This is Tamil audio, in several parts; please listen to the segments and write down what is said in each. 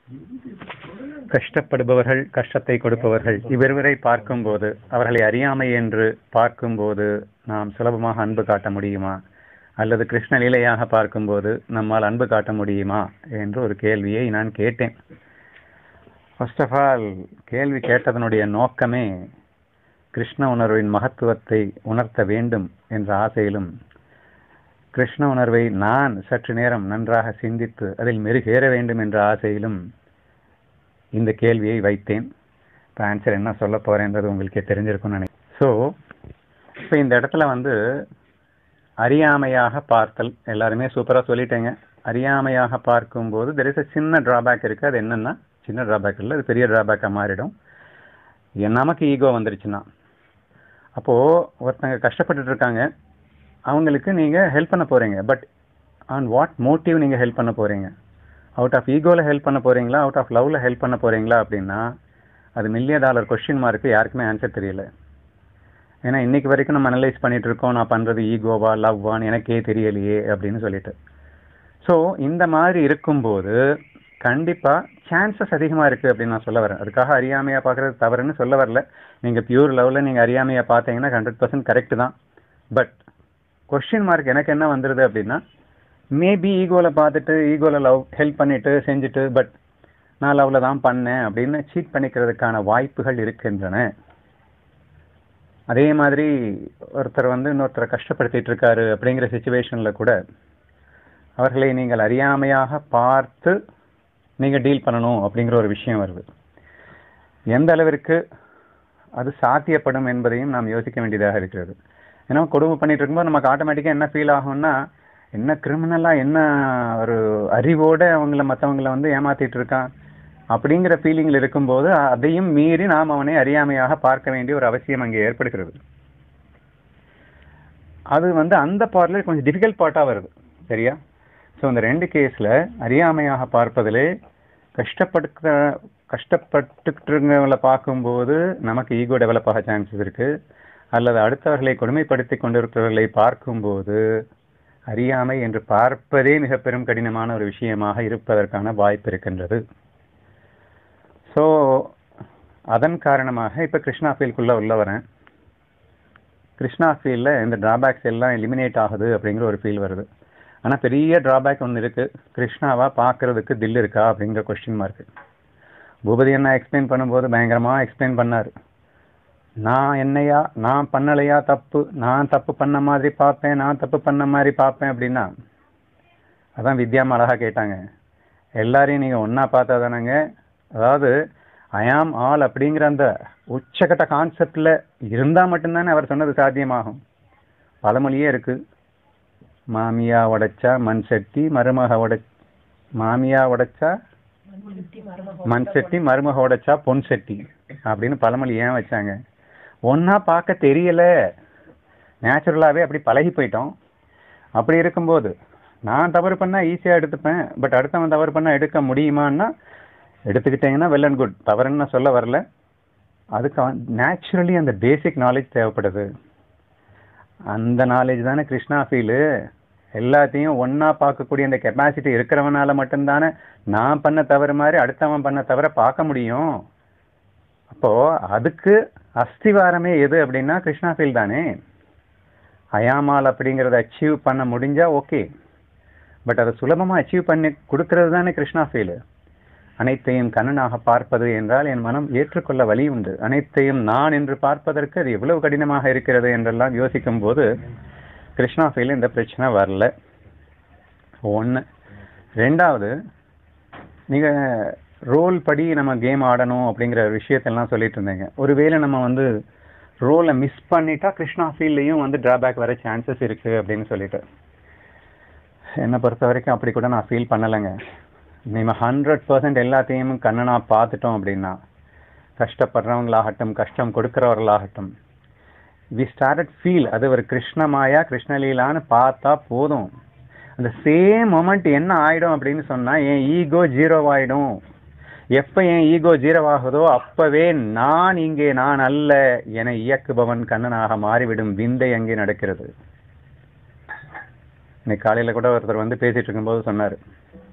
கஷ்டப்படுபவர்கள் கஷ்டத்தை கொடுப்பவர்கள் இவ்விருவரை பார்க்கும்போது அவர்களை அறியாமை என்று பார்க்கும்போது நாம் சுலபமாக அன்பு காட்ட முடியுமா அல்லது கிருஷ்ண லீலையாக பார்க்கும்போது நம்மால் அன்பு காட்ட முடியுமா என்று ஒரு கேள்வியை நான் கேட்டேன் ஃபர்ஸ்ட் ஆஃப் ஆல் கேள்வி கேட்டதனுடைய நோக்கமே கிருஷ்ண உணர்வின் மகத்துவத்தை உணர்த்த வேண்டும் என்ற ஆசையிலும் கிருஷ்ண உணர்வை நான் சற்று நேரம் நன்றாக சிந்தித்து அதில் மெருகேற வேண்டும் என்ற ஆசையிலும் இந்த கேள்வியை வைத்தேன் இப்போ ஆன்சர் என்ன சொல்ல போறேன்றது உங்களுக்கே தெரிஞ்சிருக்கும்னு நினைக்கிறேன் ஸோ இப்போ இந்த இடத்துல வந்து அறியாமையாக பார்த்தல் எல்லாருமே சூப்பராக சொல்லிட்டேங்க அறியாமையாக பார்க்கும்போது தெர் இஸ் a சின்ன டிராபேக் இருக்கு அது என்னன்னா சின்ன டிராபேக் இல்லை அது பெரிய டிராபேக்காக மாறிடும் என் நமக்கு ஈகோ வந்துருச்சுன்னா அப்போ ஒருத்தங்க கஷ்டப்பட்டுட்டு இருக்காங்க அவங்களுக்கு நீங்க ஹெல்ப் பண்ண போறீங்க பட் ஆன் வாட் மோட்டிவ் நீங்க ஹெல்ப் பண்ண போறீங்க அவுட் ஆஃப் ஈகோல ஹெல்ப் பண்ண போறீங்களா அவுட் ஆஃப் லவ்ல ஹெல்ப் பண்ண போறீங்களா அப்படின்னா அது மில்லியன் டாலர் கொஸ்டின் மார்க்கு யாருக்குமே ஆன்சர் தெரியல ஏன்னா இன்னைக்கு வரைக்கும் நம்ம அனலைஸ் பண்ணிட்டு இருக்கோம் நான் பண்றது ஈகோவா லவ்வான்னு எனக்கே தெரியலையே அப்படின்னு சொல்லிட்டு ஸோ இந்த மாதிரி இருக்கும்போது கண்டிப்பா சான்சஸ் அதிகமா இருக்கு அப்படின்னு நான் சொல்ல வரேன் அதுக்காக அறியாமையா பார்க்கறது தவறுன்னு சொல்ல வரல நீங்க பியூர் லவ்ல நீங்க அறியாமையா பார்த்தீங்கன்னா ஹண்ட்ரட் பர்சன்ட் கரெக்ட் தான் பட் கொஸ்டின் மார்க் எனக்கு என்ன வந்துருது அப்படின்னா மேபி ஈகோல பார்த்துட்டு ஈகோல லவ் ஹெல்ப் பண்ணிட்டு செஞ்சுட்டு பட் நான் லவ்ல தான் பண்ணேன் அப்படின்னு சீட் பண்ணிக்கிறதுக்கான வாய்ப்புகள் இருக்கின்றன அதே மாதிரி ஒருத்தர் வந்து இன்னொருத்தரை கஷ்டப்படுத்திட்டு இருக்காரு அப்படிங்கிற சுச்சுவேஷன்ல கூட அவர்களை நீங்கள் அறியாமையாக பார்த்து நீங்க டீல் பண்ணணும் அப்படிங்கிற ஒரு விஷயம் வருது எந்த அளவிற்கு அது சாத்தியப்படும் என்பதையும் நாம் யோசிக்க வேண்டியதாக இருக்கிறது ஏன்னா கொடுமை பண்ணிட்டு இருக்கும்போது நமக்கு ஆட்டோமேட்டிக்கா என்ன ஃபீல் ஆகும்னா என்ன கிரிமினலா என்ன ஒரு அறிவோட அவங்கள மற்றவங்கள வந்து ஏமாத்திட்டு இருக்கான் அப்படிங்கிற ஃபீலிங்ல இருக்கும்போது அதையும் மீறி நாம் அவனை அறியாமையாக பார்க்க வேண்டிய ஒரு அவசியம் அங்கே ஏற்படுகிறது அது வந்து அந்த பார்ட்ல கொஞ்சம் டிஃபிகல்ட் பார்ட்டா வருது சரியா ஸோ இந்த ரெண்டு கேஸ்ல அறியாமையாக பார்ப்பதிலே கஷ்டப்படுத்த கஷ்டப்பட்டுக்கிறவங்களை பார்க்கும்போது நமக்கு ஈகோ டெவலப் ஆக சான்சஸ் இருக்கு அல்லது அடுத்தவர்களை கொடுமைப்படுத்தி கொண்டிருக்கிறவர்களை பார்க்கும்போது அறியாமை என்று பார்ப்பதே மிக பெரும் கடினமான ஒரு விஷயமாக இருப்பதற்கான வாய்ப்பு இருக்கின்றது ஸோ அதன் காரணமாக இப்போ கிருஷ்ணா ஃபீல்டுக்குள்ளே உள்ள வரேன் கிருஷ்ணா ஃபீல்டில் இந்த டிராபேக்ஸ் எல்லாம் எலிமினேட் ஆகுது அப்படிங்கிற ஒரு ஃபீல் வருது ஆனால் பெரிய டிராபேக் ஒன்று இருக்கு கிருஷ்ணாவா பார்க்கறதுக்கு தில் இருக்கா அப்படிங்கிற கொஸ்டின் மார்க் பூபதி அண்ணா எக்ஸ்பிளைன் பண்ணும்போது பயங்கரமாக எக்ஸ்பிளைன் பண்ணார் நான் என்னையா நான் பண்ணலையா தப்பு நான் தப்பு பண்ண மாதிரி பார்ப்பேன் நான் தப்பு பண்ண மாதிரி பார்ப்பேன் அப்படின்னா அதான் வித்யாமா அழகா கேட்டாங்க எல்லாரையும் நீங்கள் ஒன்றா பார்த்தா தானேங்க அதாவது ஐயாம் ஆல் அப்படிங்கிற அந்த உச்சகட்ட கான்செப்டில் இருந்தால் மட்டும்தானே அவர் சொன்னது சாத்தியமாகும் பழமொழியே இருக்கு மாமியா உடைச்சா மண் சட்டி மருமக உடை மாமியா உடைச்சா மண் சட்டி மருமக உடைச்சா பொன் சட்டி அப்படின்னு பழமொழி ஏன் வச்சாங்க ஒன்னா பார்க்க தெரியல நேச்சுரலாவே அப்படி பழகி போயிட்டோம் அப்படி இருக்கும்போது நான் தவறு பண்ணா ஈஸியா எடுத்துப்பேன் பட் அடுத்தவன் தவறு பண்ணா எடுக்க முடியுமான்னா எடுத்துக்கிட்டீங்கன்னா வெல் அண்ட் குட் தவறுன்னு நான் சொல்ல வரல அதுக்கு நேச்சுரலி அந்த பேசிக் நாலேஜ் தேவைப்படுது அந்த நாலேஜ் தானே கிருஷ்ணா ஃபீலு எல்லாத்தையும் ஒண்ணா பார்க்கக்கூடிய அந்த கெப்பாசிட்டி இருக்கிறவனால மட்டும்தானே நான் பண்ண தவறு மாதிரி அடுத்தவன் பண்ண தவிர பார்க்க முடியும் அப்போ அதுக்கு அஸ்திவாரமே எது அப்படின்னா கிருஷ்ணா ஃபீல் தானே அயாமால் அப்படிங்கிறத அச்சீவ் பண்ண முடிஞ்சா ஓகே பட் அதை சுலபமா அச்சீவ் பண்ணி கொடுக்கறது தானே கிருஷ்ணா ஃபீல் அனைத்தையும் கண்ணனாக பார்ப்பது என்றால் என் மனம் ஏற்றுக்கொள்ள வழி உண்டு அனைத்தையும் நான் என்று பார்ப்பதற்கு அது எவ்வளவு கடினமாக இருக்கிறது என்றெல்லாம் யோசிக்கும் போது கிருஷ்ணா ஃபீல் இந்த பிரச்சனை வரல ஒன்று ரெண்டாவது நீங்க ரோல் படி நம்ம கேம் ஆடணும் அப்படிங்கிற விஷயத்தெல்லாம் சொல்லிட்டு இருந்தீங்க ஒருவேளை நம்ம வந்து ரோலை மிஸ் பண்ணிட்டா கிருஷ்ணா ஃபீல்ட்லையும் வந்து டிராபேக் வர சான்சஸ் இருக்கு அப்படின்னு சொல்லிட்டு என்னை பொறுத்த வரைக்கும் அப்படி கூட நான் ஃபீல் பண்ணலைங்க நம்ம ஹண்ட்ரட் பர்சன்ட் எல்லாத்தையும் கண்ணனா பார்த்துட்டோம் அப்படின்னா கஷ்டப்படுறவங்களாகட்டும் கஷ்டம் கொடுக்கிறவர்களாகட்டும் வி ஸ்டார்டட் ஃபீல் அது ஒரு கிருஷ்ணமாயா கிருஷ்ணலீலான்னு பார்த்தா போதும் அந்த சேம் மொமெண்ட் என்ன ஆயிடும் அப்படின்னு சொன்னா என் ஈகோ ஜீரோ ஆயிடும் எப்ப என் ஈகோ ஜீரோ ஆகுதோ அப்பவே நான் இங்கே நான் அல்ல என இயக்குபவன் கண்ணனாக மாறிவிடும் விந்தை அங்கே நடக்கிறது இன்னைக்கு காலையில கூட ஒருத்தர் வந்து பேசிட்டு இருக்கும்போது சொன்னாரு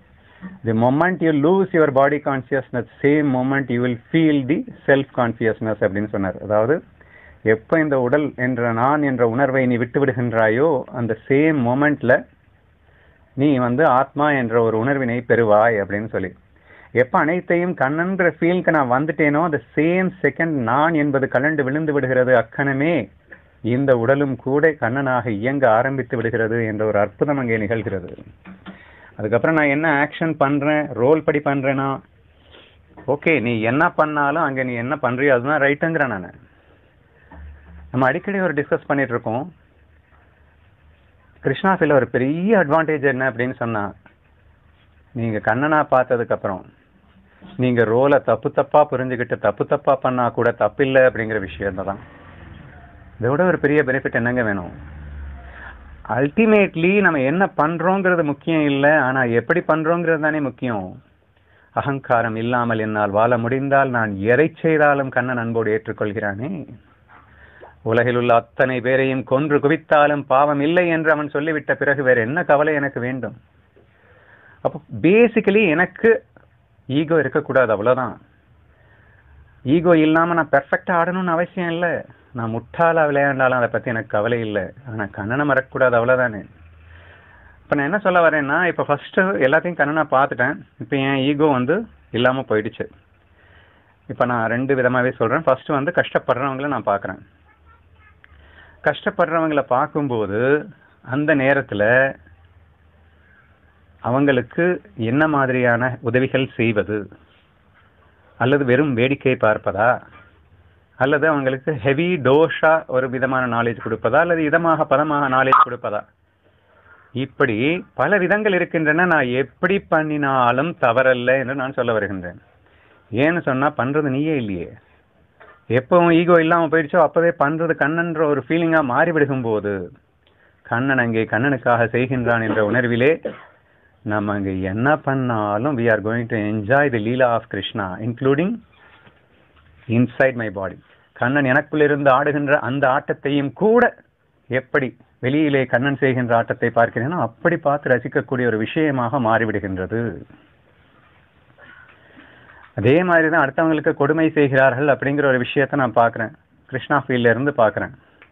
the moment you lose your body consciousness same moment you will feel the self consciousness அப்படின்னு சொன்னார் அதாவது எப்போ இந்த உடல் என்ற நான் என்ற உணர்வை நீ விட்டு விடுகின்றாயோ அந்த சேம் மொமெண்ட்ல நீ வந்து ஆத்மா என்ற ஒரு உணர்வினை பெறுவாய் அப்படின்னு சொல்லி எப்ப அனைத்தையும் கண்ணன்ற ஃபீலுக்கு நான் வந்துட்டேனோ அந்த சேம் செகண்ட் நான் என்பது கலண்டு விழுந்து விடுகிறது அக்கணமே இந்த உடலும் கூட கண்ணனாக இயங்க ஆரம்பித்து விடுகிறது என்ற ஒரு அற்புதம் அங்கே நிகழ்கிறது அதுக்கப்புறம் நான் என்ன ஆக்ஷன் பண்றேன் ரோல் படி பண்றேனா ஓகே நீ என்ன பண்ணாலும் அங்க நீ என்ன பண்றியோ அதுதான் ரைட்டுங்கிறேன் நான் நம்ம அடிக்கடி ஒரு டிஸ்கஸ் பண்ணிட்டு இருக்கோம் கிருஷ்ணா ஃபீல்ல ஒரு பெரிய அட்வான்டேஜ் என்ன அப்படின்னு சொன்னா நீங்க கண்ணனா பார்த்ததுக்கு அப்புறம் நீங்க ரோலை தப்பு தப்பா புரிஞ்சுக்கிட்டு தப்பு தப்பா பண்ணா கூட தப்பில்லை அப்படிங்கிற விஷயம் தான் இதோட ஒரு பெரிய பெனிஃபிட் என்னங்க வேணும் அல்டிமேட்லி நம்ம என்ன பண்றோங்கிறது முக்கியம் இல்லை ஆனா எப்படி பண்றோங்கிறது தானே முக்கியம் அகங்காரம் இல்லாமல் என்னால் வாழ முடிந்தால் நான் எதை செய்தாலும் கண்ணன் அன்போடு ஏற்றுக்கொள்கிறானே உலகில் உள்ள அத்தனை பேரையும் கொன்று குவித்தாலும் பாவம் இல்லை என்று அவன் சொல்லிவிட்ட பிறகு வேற என்ன கவலை எனக்கு வேண்டும் அப்போ பேசிக்கலி எனக்கு ஈகோ இருக்கக்கூடாது அவ்வளவுதான் ஈகோ இல்லாம நான் பெர்ஃபெக்டா ஆடணும்னு அவசியம் இல்லை நான் முட்டாளா விளையாண்டாலும் அதை பத்தி எனக்கு கவலை இல்லை ஆனா கண்ணனை மறக்கக்கூடாது அவ்வளவுதானே இப்ப நான் என்ன சொல்ல வரேன்னா இப்ப ஃபர்ஸ்ட் எல்லாத்தையும் கண்ணனா பார்த்துட்டேன் இப்ப என் ஈகோ வந்து இல்லாம போயிடுச்சு இப்ப நான் ரெண்டு விதமாவே சொல்றேன் ஃபர்ஸ்ட் வந்து கஷ்டப்படுறவங்கள நான் பார்க்கறேன் கஷ்டப்படுறவங்கள பார்க்கும்போது அந்த நேரத்துல அவங்களுக்கு என்ன மாதிரியான உதவிகள் செய்வது அல்லது வெறும் வேடிக்கை பார்ப்பதா அல்லது அவங்களுக்கு ஹெவி டோஷா ஒரு விதமான நாலேஜ் கொடுப்பதா அல்லது இதமாக பதமாக நாலேஜ் கொடுப்பதா இப்படி பல விதங்கள் இருக்கின்றன நான் எப்படி பண்ணினாலும் தவறல்ல என்று நான் சொல்ல வருகின்றேன் ஏன்னு சொன்னா பண்றது நீயே இல்லையே எப்பவும் ஈகோ இல்லாம போயிடுச்சோ அப்பவே பண்றது கண்ணன்ற ஒரு ஃபீலிங்கா மாறிவிடுகும் போது கண்ணன் அங்கே கண்ணனுக்காக செய்கின்றான் என்ற உணர்விலே நம்ம அங்க என்ன பண்ணாலும் we are going to enjoy the leela of Krishna including inside my body Kannan எனக்குள் இருந்து ஆடுகின்ற அந்த ஆட்டத்தையும் கூட எப்படி வெளியிலே கண்ணன் செய்கின்ற ஆட்டத்தை பார்க்கிறேனோ அப்படி பார்த்து ரசிக்கக்கூடிய ஒரு விஷயமாக மாறிவிடுகின்றது அதே மாதிரி தான் அடுத்தவங்களுக்கு கொடுமை செய்கிறார்கள் அப்படிங்கிற ஒரு விஷயத்தை நான் பார்க்கிறேன் கிருஷ்ணா ஃபீல்ட்ல இருந்து பார்க்கிறேன்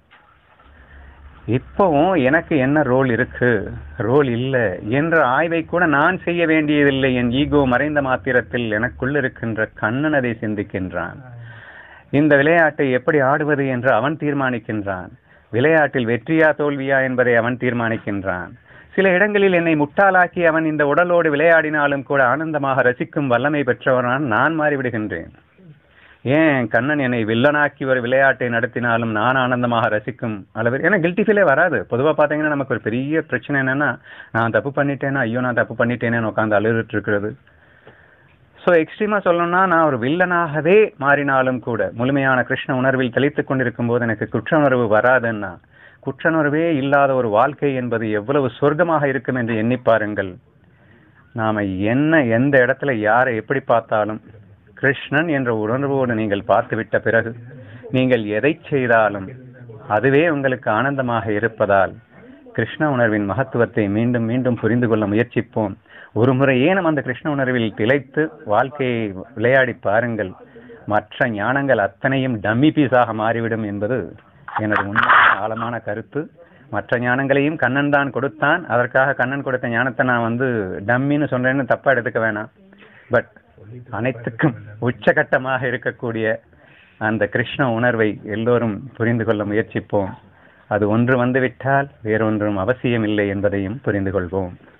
இப்பவும் எனக்கு என்ன ரோல் இருக்கு ரோல் இல்லை என்ற ஆய்வை கூட நான் செய்ய வேண்டியதில்லை என் ஈகோ மறைந்த மாத்திரத்தில் எனக்குள் இருக்கின்ற கண்ணன் அதை சிந்திக்கின்றான் இந்த விளையாட்டை எப்படி ஆடுவது என்று அவன் தீர்மானிக்கின்றான் விளையாட்டில் வெற்றியா தோல்வியா என்பதை அவன் தீர்மானிக்கின்றான் சில இடங்களில் என்னை முட்டாளாக்கி அவன் இந்த உடலோடு விளையாடினாலும் கூட ஆனந்தமாக ரசிக்கும் வல்லமை பெற்றவனான் நான் மாறிவிடுகின்றேன் ஏன் கண்ணன் என்னை வில்லனாக்கி ஒரு விளையாட்டை நடத்தினாலும் நான் ஆனந்தமாக ரசிக்கும் அளவு ஏன்னா கில்ட்டி ஃபீலே வராது பொதுவாக பார்த்தீங்கன்னா நமக்கு ஒரு பெரிய பிரச்சனை என்னன்னா நான் தப்பு பண்ணிட்டேன்னா ஐயோ நான் தப்பு பண்ணிட்டேனேன்னு உட்காந்து அழுதுட்டு இருக்கிறது ஸோ எக்ஸ்ட்ரீமா சொல்லணும்னா நான் ஒரு வில்லனாகவே மாறினாலும் கூட முழுமையான கிருஷ்ண உணர்வில் தெளித்துக் கொண்டிருக்கும் போது எனக்கு குற்ற உணர்வு வராதுன்னா குற்றணுணர்வே இல்லாத ஒரு வாழ்க்கை என்பது எவ்வளவு சொர்க்கமாக இருக்கும் என்று எண்ணி பாருங்கள் நாம என்ன எந்த இடத்துல யாரை எப்படி பார்த்தாலும் கிருஷ்ணன் என்ற உணர்வோடு நீங்கள் பார்த்துவிட்ட பிறகு நீங்கள் எதை செய்தாலும் அதுவே உங்களுக்கு ஆனந்தமாக இருப்பதால் கிருஷ்ண உணர்வின் மகத்துவத்தை மீண்டும் மீண்டும் புரிந்து கொள்ள முயற்சிப்போம் ஒரு முறை ஏனும் அந்த கிருஷ்ண உணர்வில் திளைத்து வாழ்க்கையை விளையாடி பாருங்கள் மற்ற ஞானங்கள் அத்தனையும் டம்மி பீஸாக மாறிவிடும் என்பது எனது உண்மையான ஆழமான கருத்து மற்ற ஞானங்களையும் கண்ணன் தான் கொடுத்தான் அதற்காக கண்ணன் கொடுத்த ஞானத்தை நான் வந்து டம்மின்னு சொல்றேன்னு தப்பா எடுத்துக்க வேணாம் பட் அனைத்துக்கும் உச்சகட்டமாக இருக்கக்கூடிய அந்த கிருஷ்ண உணர்வை எல்லோரும் புரிந்து கொள்ள முயற்சிப்போம் அது ஒன்று வந்துவிட்டால் வேறொன்றும் அவசியம் இல்லை என்பதையும் புரிந்து கொள்வோம்